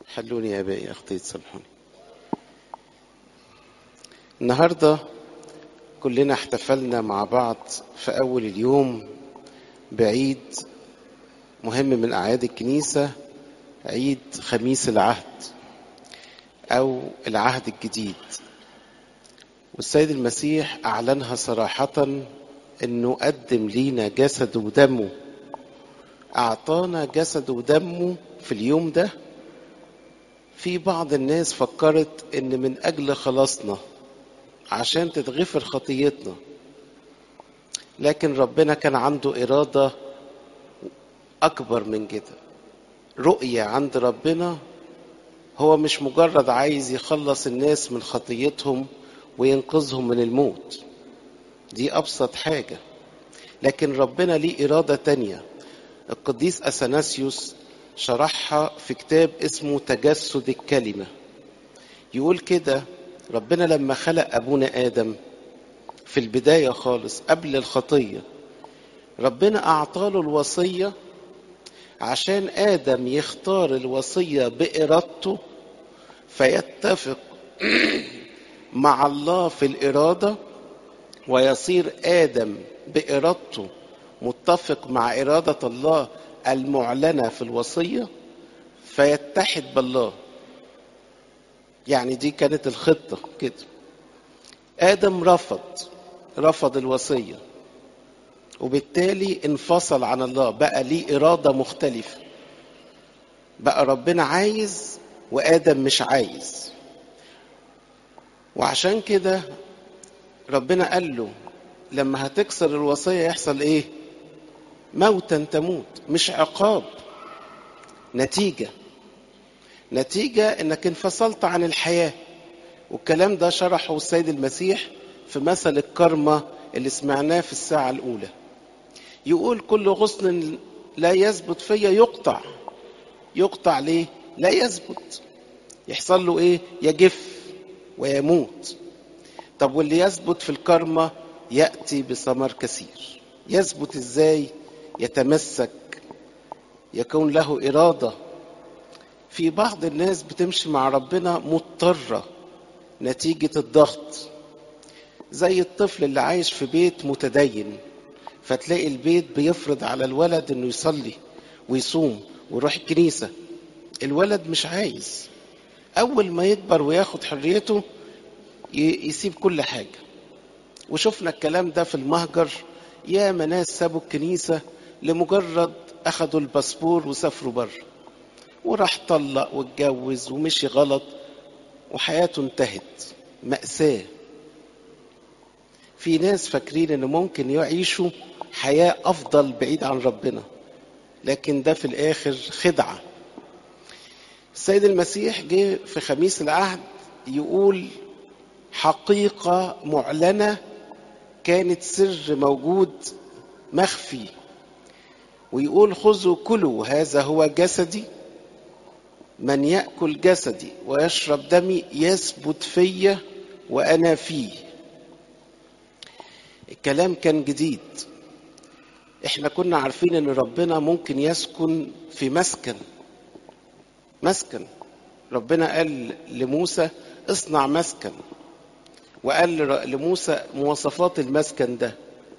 حلوني يا ابائي اخطيت سامحوني النهارده كلنا احتفلنا مع بعض في اول اليوم بعيد مهم من اعياد الكنيسه عيد خميس العهد او العهد الجديد والسيد المسيح اعلنها صراحه انه قدم لينا جسده ودمه اعطانا جسده ودمه في اليوم ده في بعض الناس فكرت ان من اجل خلاصنا عشان تتغفر خطيتنا لكن ربنا كان عنده اراده اكبر من كده رؤيه عند ربنا هو مش مجرد عايز يخلص الناس من خطيتهم وينقذهم من الموت دي ابسط حاجه لكن ربنا ليه اراده تانيه القديس اثناسيوس شرحها في كتاب اسمه تجسد الكلمه يقول كده ربنا لما خلق ابونا ادم في البدايه خالص قبل الخطيه ربنا اعطاله الوصيه عشان ادم يختار الوصيه بارادته فيتفق مع الله في الاراده ويصير ادم بارادته متفق مع اراده الله المعلنه في الوصيه فيتحد بالله يعني دي كانت الخطه كده ادم رفض رفض الوصيه وبالتالي انفصل عن الله بقى ليه اراده مختلفه بقى ربنا عايز وادم مش عايز وعشان كده ربنا قال له لما هتكسر الوصيه يحصل ايه موتا تموت مش عقاب نتيجه نتيجه انك انفصلت عن الحياه والكلام ده شرحه السيد المسيح في مثل الكرمة اللي سمعناه في الساعة الأولى يقول كل غصن لا يثبت فيا يقطع يقطع ليه؟ لا يثبت يحصل له ايه؟ يجف ويموت طب واللي يثبت في الكرمة يأتي بثمر كثير يثبت ازاي؟ يتمسك يكون له إرادة في بعض الناس بتمشي مع ربنا مضطرة نتيجة الضغط زي الطفل اللي عايش في بيت متدين فتلاقي البيت بيفرض على الولد انه يصلي ويصوم ويروح الكنيسة الولد مش عايز اول ما يكبر وياخد حريته يسيب كل حاجة وشفنا الكلام ده في المهجر يا ناس سابوا الكنيسة لمجرد اخدوا الباسبور وسافروا بره وراح طلق واتجوز ومشي غلط وحياته انتهت مأساة في ناس فاكرين ان ممكن يعيشوا حياة افضل بعيد عن ربنا لكن ده في الاخر خدعة السيد المسيح جه في خميس العهد يقول حقيقة معلنة كانت سر موجود مخفي ويقول خذوا كلوا هذا هو جسدي من ياكل جسدي ويشرب دمي يثبت فيا وانا فيه الكلام كان جديد احنا كنا عارفين ان ربنا ممكن يسكن في مسكن مسكن ربنا قال لموسى اصنع مسكن وقال لموسى مواصفات المسكن ده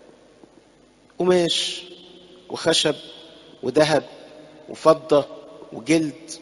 قماش وخشب وذهب وفضه وجلد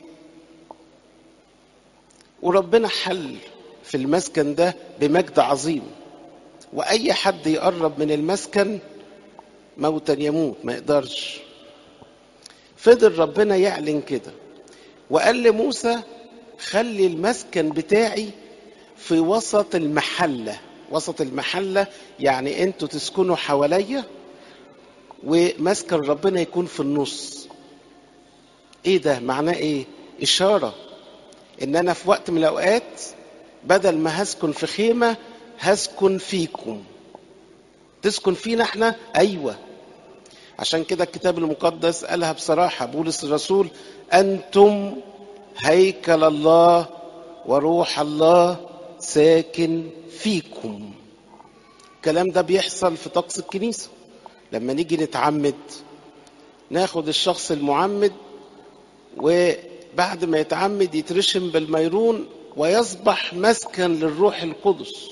وربنا حل في المسكن ده بمجد عظيم واي حد يقرب من المسكن موتا يموت ما يقدرش فضل ربنا يعلن كده وقال لموسى خلي المسكن بتاعي في وسط المحله وسط المحله يعني انتوا تسكنوا حواليا ومسكن ربنا يكون في النص ايه ده معناه ايه اشاره ان انا في وقت من الاوقات بدل ما هسكن في خيمه هسكن فيكم تسكن فينا احنا ايوه عشان كده الكتاب المقدس قالها بصراحه بولس الرسول انتم هيكل الله وروح الله ساكن فيكم الكلام ده بيحصل في طقس الكنيسه لما نيجي نتعمد ناخد الشخص المعمد و بعد ما يتعمد يترشم بالميرون ويصبح مسكن للروح القدس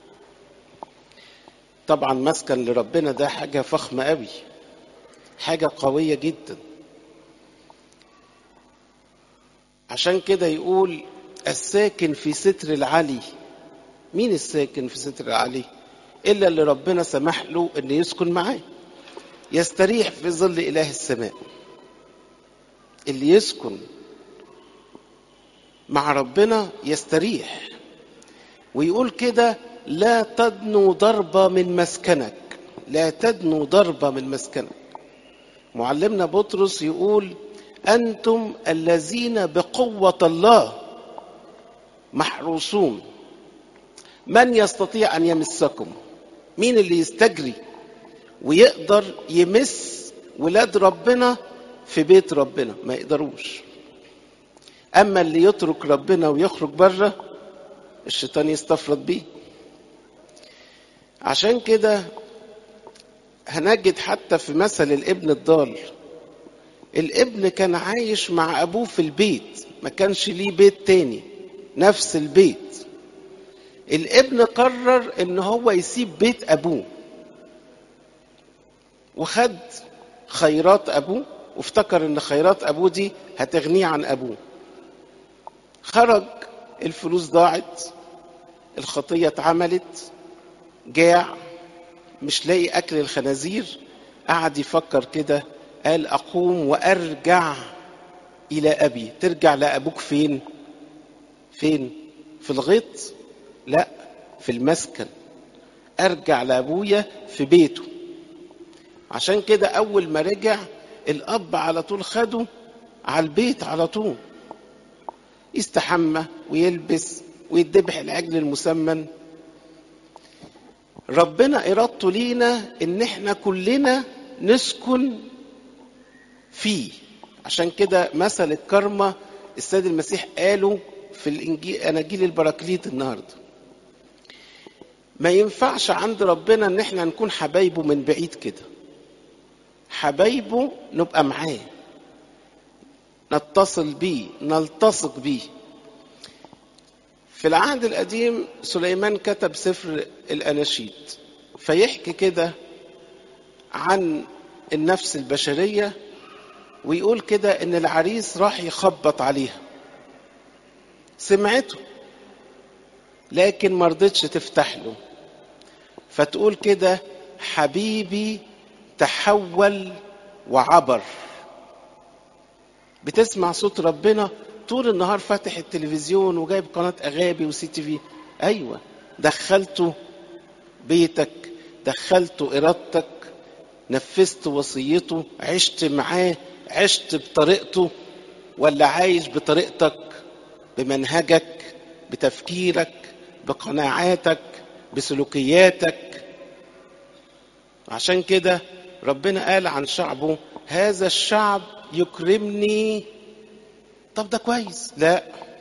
طبعا مسكن لربنا ده حاجة فخمة قوي حاجة قوية جدا عشان كده يقول الساكن في ستر العلي مين الساكن في ستر العلي إلا اللي ربنا سمح له أن يسكن معاه يستريح في ظل إله السماء اللي يسكن مع ربنا يستريح ويقول كده لا تدنو ضربة من مسكنك لا تدنو ضربة من مسكنك معلمنا بطرس يقول أنتم الذين بقوة الله محروسون من يستطيع أن يمسكم مين اللي يستجري ويقدر يمس ولاد ربنا في بيت ربنا ما يقدروش أما اللي يترك ربنا ويخرج بره الشيطان يستفرد بيه عشان كده هنجد حتى في مثل الابن الضال الابن كان عايش مع ابوه في البيت ما كانش ليه بيت تاني نفس البيت الابن قرر ان هو يسيب بيت ابوه وخد خيرات ابوه وافتكر ان خيرات ابوه دي هتغنيه عن ابوه خرج الفلوس ضاعت الخطيه اتعملت جاع مش لاقي اكل الخنازير قعد يفكر كده قال اقوم وارجع الى ابي ترجع لابوك فين فين في الغيط لا في المسكن ارجع لابويا في بيته عشان كده اول ما رجع الاب على طول خده على البيت على طول يستحمى ويلبس ويدبح العجل المسمن ربنا ارادته لينا ان احنا كلنا نسكن فيه عشان كده مثل الكرمة السيد المسيح قاله في الانجيل اناجيل البراكليت النهارده ما ينفعش عند ربنا ان احنا نكون حبايبه من بعيد كده حبايبه نبقى معاه نتصل بيه نلتصق بيه في العهد القديم سليمان كتب سفر الأناشيد فيحكي كده عن النفس البشرية ويقول كده إن العريس راح يخبط عليها سمعته لكن ما رضتش تفتح له فتقول كده حبيبي تحول وعبر بتسمع صوت ربنا طول النهار فاتح التلفزيون وجايب قناة أغابي وسي تي في أيوة دخلته بيتك دخلته إرادتك نفذت وصيته عشت معاه عشت بطريقته ولا عايش بطريقتك بمنهجك بتفكيرك بقناعاتك بسلوكياتك عشان كده ربنا قال عن شعبه هذا الشعب يكرمني طب ده كويس لا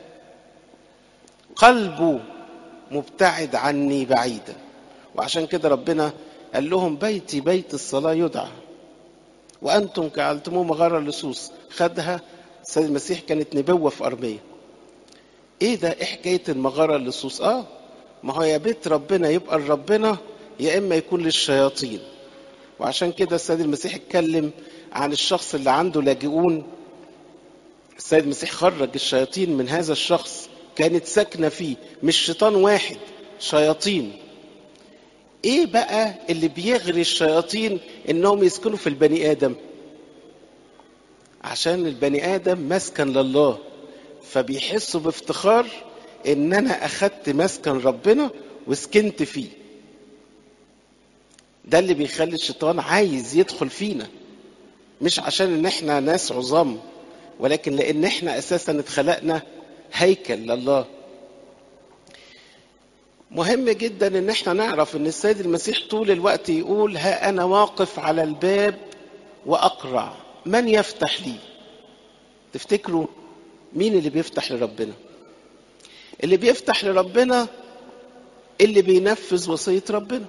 قلبه مبتعد عني بعيدا وعشان كده ربنا قال لهم بيتي بيت الصلاة يدعى وأنتم جعلتموه مغارة لصوص خدها السيد المسيح كانت نبوة في أرمية إيه ده إيه حكاية المغارة لصوص آه ما هو يا بيت ربنا يبقى لربنا يا إما يكون للشياطين وعشان كده السيد المسيح اتكلم عن الشخص اللي عنده لاجئون السيد المسيح خرج الشياطين من هذا الشخص كانت ساكنة فيه مش شيطان واحد شياطين ايه بقى اللي بيغري الشياطين انهم يسكنوا في البني ادم عشان البني ادم مسكن لله فبيحسوا بافتخار ان انا اخدت مسكن ربنا وسكنت فيه ده اللي بيخلي الشيطان عايز يدخل فينا مش عشان ان احنا ناس عظام ولكن لان احنا اساسا اتخلقنا هيكل لله مهم جدا ان احنا نعرف ان السيد المسيح طول الوقت يقول ها انا واقف على الباب واقرع من يفتح لي تفتكروا مين اللي بيفتح لربنا اللي بيفتح لربنا اللي بينفذ وصية ربنا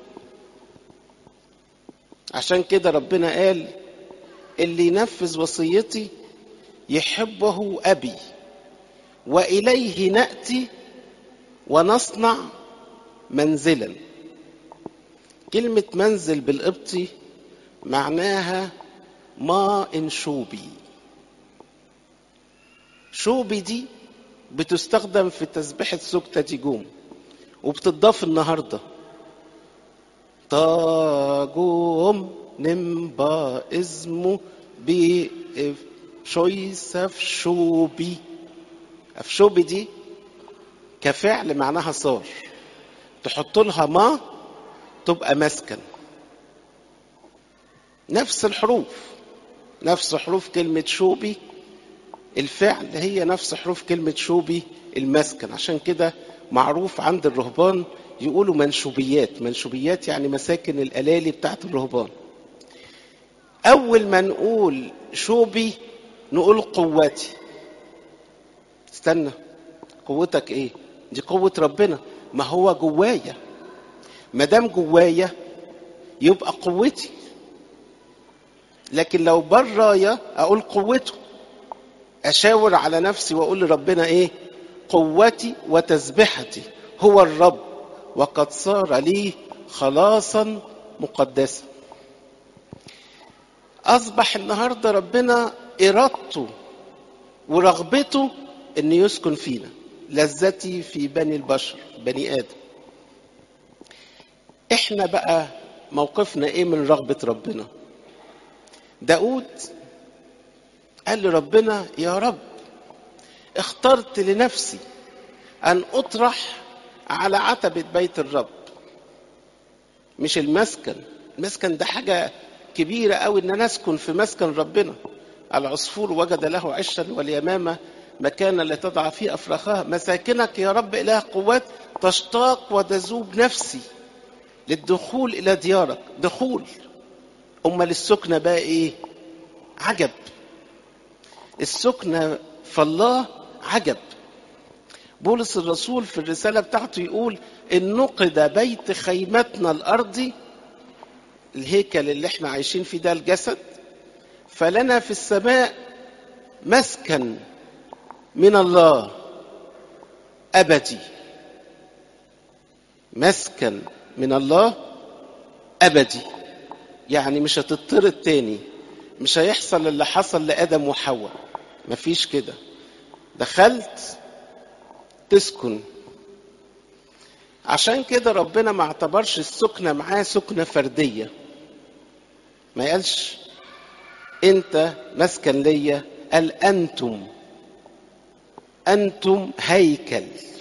عشان كده ربنا قال اللي ينفذ وصيتي يحبه أبي واليه ناتي ونصنع منزلا كلمه منزل بالقبطي معناها ما ان شوبي شوبي دي بتستخدم في تسبيحة سكتة تيجوم وبتضاف النهاردة تاجوم نمبا اسمه بشويس شوبي أفشوبي دي كفعل معناها صار تحط لها ما تبقى مسكن نفس الحروف نفس حروف كلمة شوبي الفعل هي نفس حروف كلمة شوبي المسكن عشان كده معروف عند الرهبان يقولوا منشوبيات منشوبيات يعني مساكن الألالي بتاعت الرهبان أول ما نقول شوبي نقول قوتي استنى قوتك ايه دي قوة ربنا ما هو جوايا ما دام جوايا يبقى قوتي لكن لو برايا اقول قوته اشاور على نفسي واقول لربنا ايه قوتي وتسبحتي هو الرب وقد صار لي خلاصا مقدسا اصبح النهارده ربنا ارادته ورغبته ان يسكن فينا لذتي في بني البشر بني ادم احنا بقى موقفنا ايه من رغبه ربنا داود قال لربنا يا رب اخترت لنفسي ان اطرح على عتبة بيت الرب مش المسكن المسكن ده حاجة كبيرة قوي ان انا اسكن في مسكن ربنا العصفور وجد له عشا واليمامة مكانا لتضع فيه افراخها مساكنك يا رب اله قوات تشتاق وتذوب نفسي للدخول الى ديارك دخول امال السكنة بقى ايه عجب السكنة في الله عجب بولس الرسول في الرسالة بتاعته يقول إن نقد بيت خيمتنا الأرضي الهيكل اللي احنا عايشين فيه ده الجسد فلنا في السماء مسكن من الله أبدي مسكن من الله أبدي يعني مش هتطرد تاني مش هيحصل اللي حصل لآدم وحواء مفيش كده دخلت تسكن عشان كده ربنا ما اعتبرش السكنة معاه سكنة فردية ما قالش انت مسكن ليا قال انتم انتم هيكل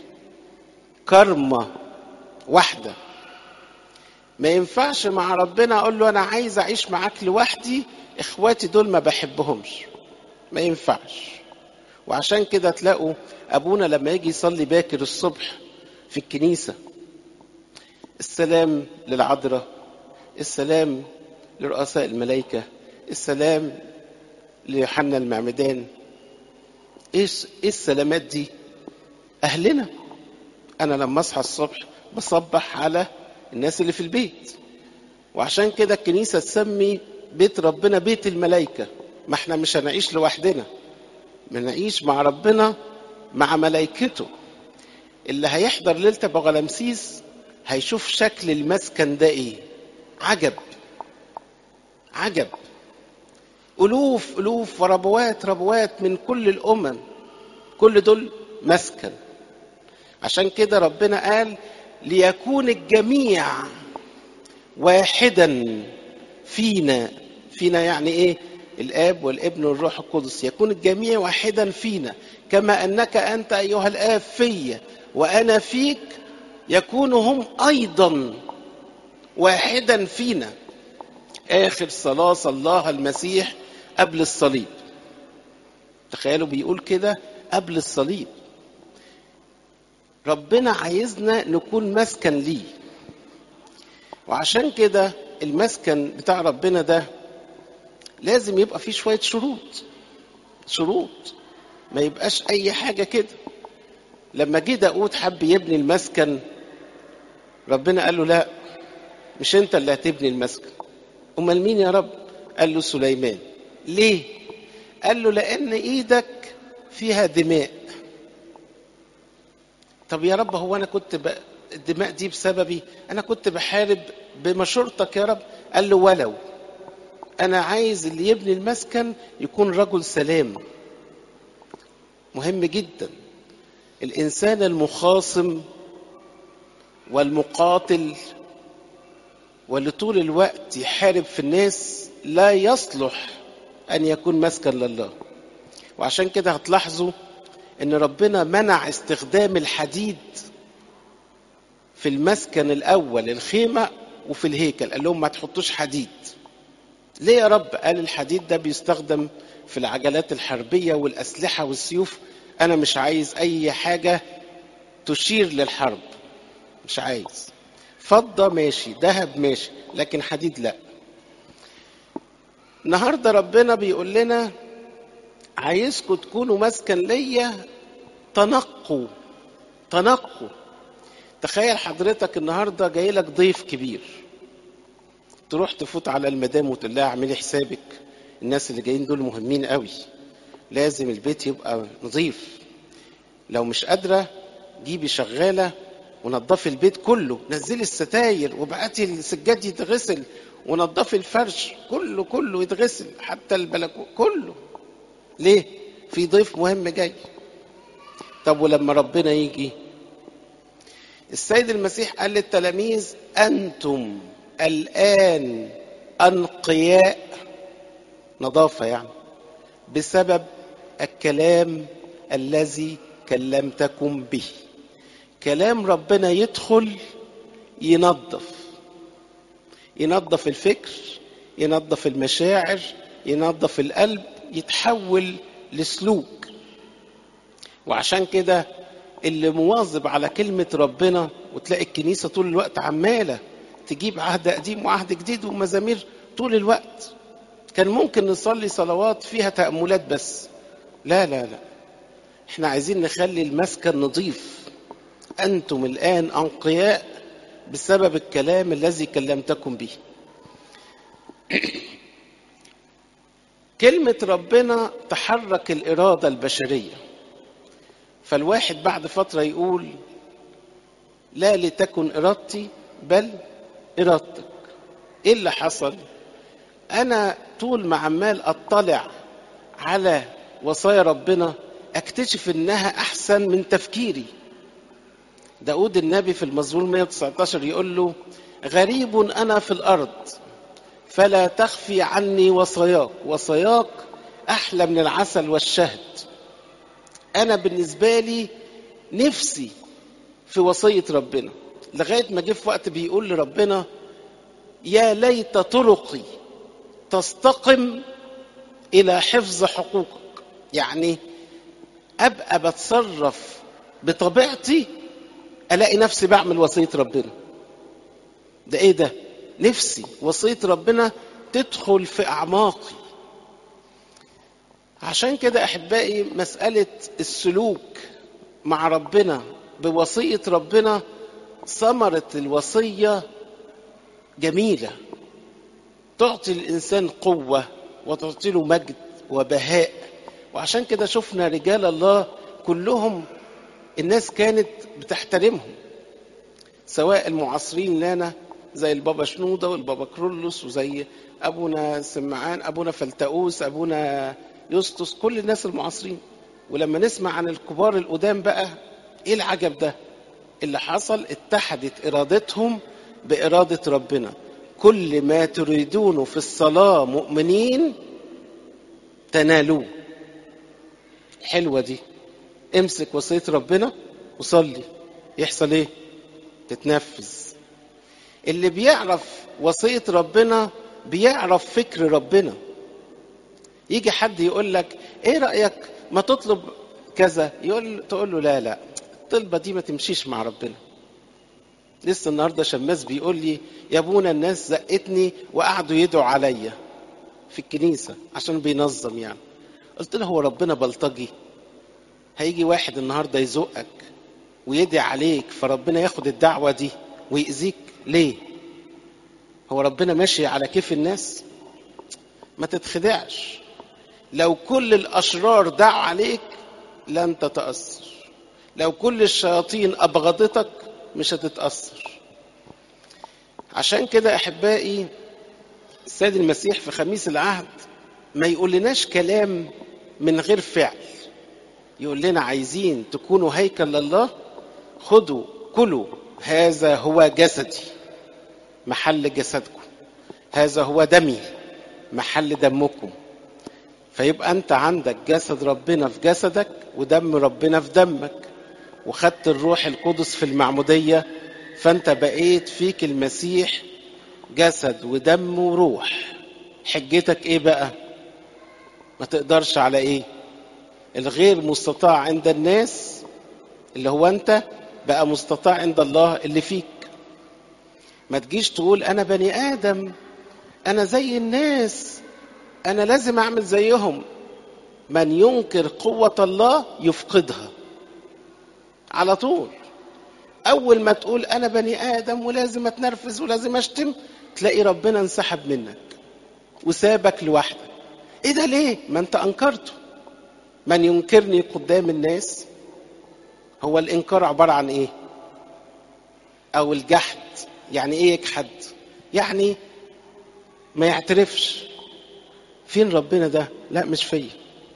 كرمة واحدة ما ينفعش مع ربنا اقول له انا عايز اعيش معاك لوحدي اخواتي دول ما بحبهمش ما ينفعش وعشان كده تلاقوا ابونا لما يجي يصلي باكر الصبح في الكنيسه السلام للعذراء السلام لرؤساء الملائكه السلام ليوحنا المعمدان ايه ايه السلامات دي اهلنا انا لما اصحى الصبح بصبح على الناس اللي في البيت وعشان كده الكنيسه تسمي بيت ربنا بيت الملائكه ما احنا مش هنعيش لوحدنا بنعيش مع ربنا مع ملائكته اللي هيحضر ليلة أبو غلمسيس هيشوف شكل المسكن ده ايه عجب عجب ألوف ألوف وربوات ربوات من كل الأمم كل دول مسكن عشان كده ربنا قال ليكون الجميع واحدا فينا فينا يعني ايه الاب والابن والروح القدس يكون الجميع واحدا فينا كما انك انت ايها الاب في وانا فيك يكون هم ايضا واحدا فينا اخر صلاه صلاها المسيح قبل الصليب تخيلوا بيقول كده قبل الصليب ربنا عايزنا نكون مسكن ليه وعشان كده المسكن بتاع ربنا ده لازم يبقى فيه شوية شروط شروط ما يبقاش أي حاجة كده لما جه داود حب يبني المسكن ربنا قال له لا مش أنت اللي هتبني المسكن أمال مين يا رب قال له سليمان ليه قال له لأن إيدك فيها دماء طب يا رب هو انا كنت ب... الدماء دي بسببي انا كنت بحارب بمشورتك يا رب قال له ولو انا عايز اللي يبني المسكن يكون رجل سلام مهم جدا الانسان المخاصم والمقاتل واللي طول الوقت يحارب في الناس لا يصلح ان يكون مسكن لله وعشان كده هتلاحظوا ان ربنا منع استخدام الحديد في المسكن الاول الخيمه وفي الهيكل قال لهم ما تحطوش حديد ليه يا رب قال الحديد ده بيستخدم في العجلات الحربيه والاسلحه والسيوف انا مش عايز اي حاجه تشير للحرب مش عايز فضه ماشي ذهب ماشي لكن حديد لا النهارده ربنا بيقول لنا عايزكم تكونوا مسكن ليا تنقوا تنقوا تخيل حضرتك النهارده جاي لك ضيف كبير تروح تفوت على المدام وتقول لها اعملي حسابك الناس اللي جايين دول مهمين قوي لازم البيت يبقى نظيف لو مش قادره جيبي شغاله ونضفي البيت كله نزلي الستاير وبعتي السجاد يتغسل ونضفي الفرش كله كله يتغسل حتى البلكونه كله ليه في ضيف مهم جاي طب ولما ربنا يجي السيد المسيح قال للتلاميذ انتم الان انقياء نظافه يعني بسبب الكلام الذي كلمتكم به كلام ربنا يدخل ينظف ينظف الفكر ينظف المشاعر ينظف القلب يتحول لسلوك وعشان كده اللي مواظب على كلمة ربنا وتلاقي الكنيسة طول الوقت عمالة تجيب عهد قديم وعهد جديد ومزامير طول الوقت كان ممكن نصلي صلوات فيها تأملات بس لا لا لا احنا عايزين نخلي المسكن نظيف أنتم الآن أنقياء بسبب الكلام الذي كلمتكم به كلمة ربنا تحرك الإرادة البشرية فالواحد بعد فترة يقول لا لتكن إرادتي بل إرادتك إيه اللي حصل أنا طول ما عمال أطلع على وصايا ربنا أكتشف إنها أحسن من تفكيري داود النبي في المزمور 119 يقول له غريب أنا في الأرض فلا تخفي عني وصاياك وصاياك أحلى من العسل والشهد أنا بالنسبة لي نفسي في وصية ربنا لغاية ما جه في وقت بيقول لربنا يا ليت طرقي تستقم إلى حفظ حقوقك يعني أبقى بتصرف بطبيعتي ألاقي نفسي بعمل وصية ربنا ده إيه ده نفسي وصية ربنا تدخل في أعماقي عشان كده أحبائي مسألة السلوك مع ربنا بوصية ربنا ثمرة الوصية جميلة تعطي الإنسان قوة وتعطي له مجد وبهاء وعشان كده شفنا رجال الله كلهم الناس كانت بتحترمهم سواء المعاصرين لنا زي البابا شنودة والبابا كرولوس وزي أبونا سمعان أبونا فلتؤوس أبونا يسطس كل الناس المعاصرين ولما نسمع عن الكبار القدام بقى ايه العجب ده اللي حصل اتحدت ارادتهم باراده ربنا كل ما تريدونه في الصلاه مؤمنين تنالوه حلوه دي امسك وصيه ربنا وصلي يحصل ايه تتنفذ اللي بيعرف وصيه ربنا بيعرف فكر ربنا يجي حد يقول لك ايه رايك ما تطلب كذا يقول تقول له لا لا الطلبه دي ما تمشيش مع ربنا لسه النهارده شماس بيقول لي يا ابونا الناس زقتني وقعدوا يدعوا عليا في الكنيسه عشان بينظم يعني قلت له هو ربنا بلطجي هيجي واحد النهارده يزقك ويدعي عليك فربنا ياخد الدعوه دي ويأذيك ليه هو ربنا ماشي على كيف الناس ما تتخدعش لو كل الاشرار دعوا عليك لن تتاثر لو كل الشياطين أبغضتك مش هتتأثر عشان كده أحبائي السيد المسيح في خميس العهد ما يقولناش كلام من غير فعل يقول لنا عايزين تكونوا هيكل لله خدوا كلوا هذا هو جسدي محل جسدكم هذا هو دمي محل دمكم فيبقى انت عندك جسد ربنا في جسدك ودم ربنا في دمك وخدت الروح القدس في المعمودية فانت بقيت فيك المسيح جسد ودم وروح حجتك ايه بقى ما تقدرش على ايه الغير مستطاع عند الناس اللي هو انت بقى مستطاع عند الله اللي فيك ما تجيش تقول انا بني ادم انا زي الناس انا لازم اعمل زيهم من ينكر قوة الله يفقدها على طول اول ما تقول انا بني ادم ولازم اتنرفز ولازم اشتم تلاقي ربنا انسحب منك وسابك لوحدك ايه ده ليه ما انت انكرته من ينكرني قدام الناس هو الانكار عبارة عن ايه او الجحد يعني ايه يجحد يعني ما يعترفش فين ربنا ده لا مش فيا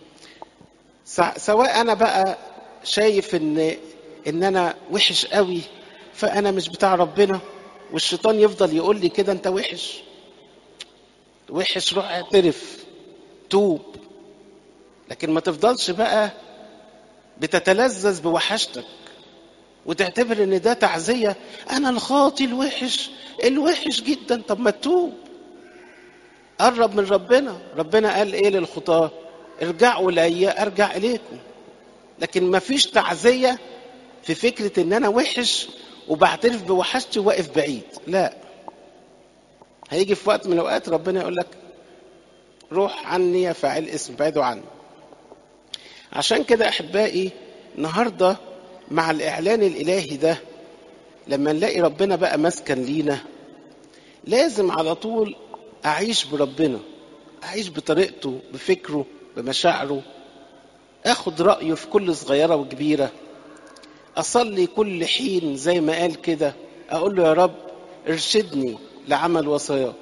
سواء انا بقى شايف ان ان انا وحش قوي فانا مش بتاع ربنا والشيطان يفضل يقول لي كده انت وحش وحش روح اعترف توب لكن ما تفضلش بقى بتتلذذ بوحشتك وتعتبر ان ده تعزيه انا الخاطي الوحش الوحش جدا طب ما تتوب قرب من ربنا ربنا قال ايه للخطاه ارجعوا الي ارجع اليكم لكن ما فيش تعزيه في فكره ان انا وحش وبعترف بوحشتي واقف بعيد لا هيجي في وقت من الاوقات ربنا يقول لك روح عني يا فاعل اسم بعدوا عني عشان كده احبائي النهارده مع الاعلان الالهي ده لما نلاقي ربنا بقى مسكن لينا لازم على طول اعيش بربنا اعيش بطريقته بفكره بمشاعره اخد رايه في كل صغيره وكبيره اصلي كل حين زي ما قال كده اقول له يا رب ارشدني لعمل وصاياك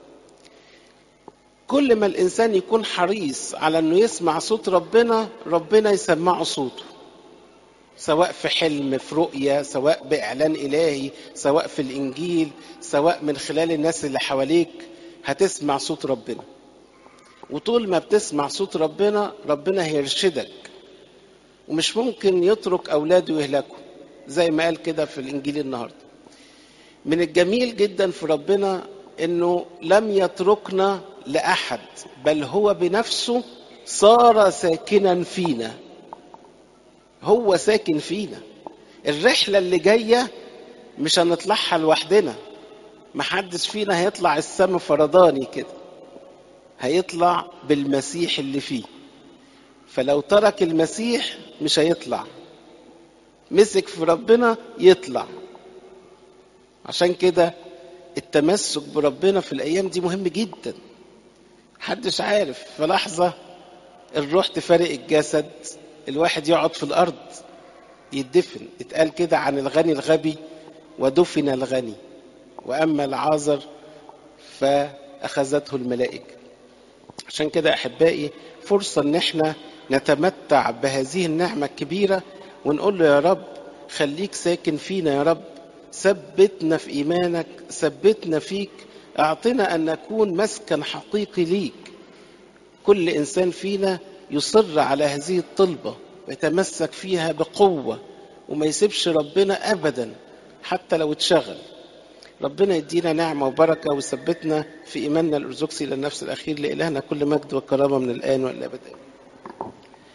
كل ما الانسان يكون حريص على انه يسمع صوت ربنا ربنا يسمعه صوته سواء في حلم في رؤية سواء بإعلان إلهي سواء في الإنجيل سواء من خلال الناس اللي حواليك هتسمع صوت ربنا وطول ما بتسمع صوت ربنا ربنا هيرشدك ومش ممكن يترك أولاده يهلكوا زي ما قال كده في الإنجيل النهاردة من الجميل جدا في ربنا انه لم يتركنا لاحد بل هو بنفسه صار ساكنا فينا هو ساكن فينا الرحله اللي جايه مش هنطلعها لوحدنا محدش فينا هيطلع السما فرداني كده هيطلع بالمسيح اللي فيه فلو ترك المسيح مش هيطلع مسك في ربنا يطلع عشان كده التمسك بربنا في الايام دي مهم جدا محدش عارف في لحظه الروح تفارق الجسد الواحد يقعد في الارض يدفن اتقال كده عن الغني الغبي ودفن الغني واما العازر فاخذته الملائكه عشان كده احبائي فرصه ان احنا نتمتع بهذه النعمه الكبيره ونقول له يا رب خليك ساكن فينا يا رب ثبتنا في ايمانك ثبتنا فيك اعطنا ان نكون مسكن حقيقي ليك كل انسان فينا يصر على هذه الطلبه ويتمسك فيها بقوه وما يسيبش ربنا ابدا حتى لو اتشغل ربنا يدينا نعمه وبركه ويثبتنا في ايماننا الارثوذكسي للنفس الاخير لالهنا كل مجد وكرامه من الان والابد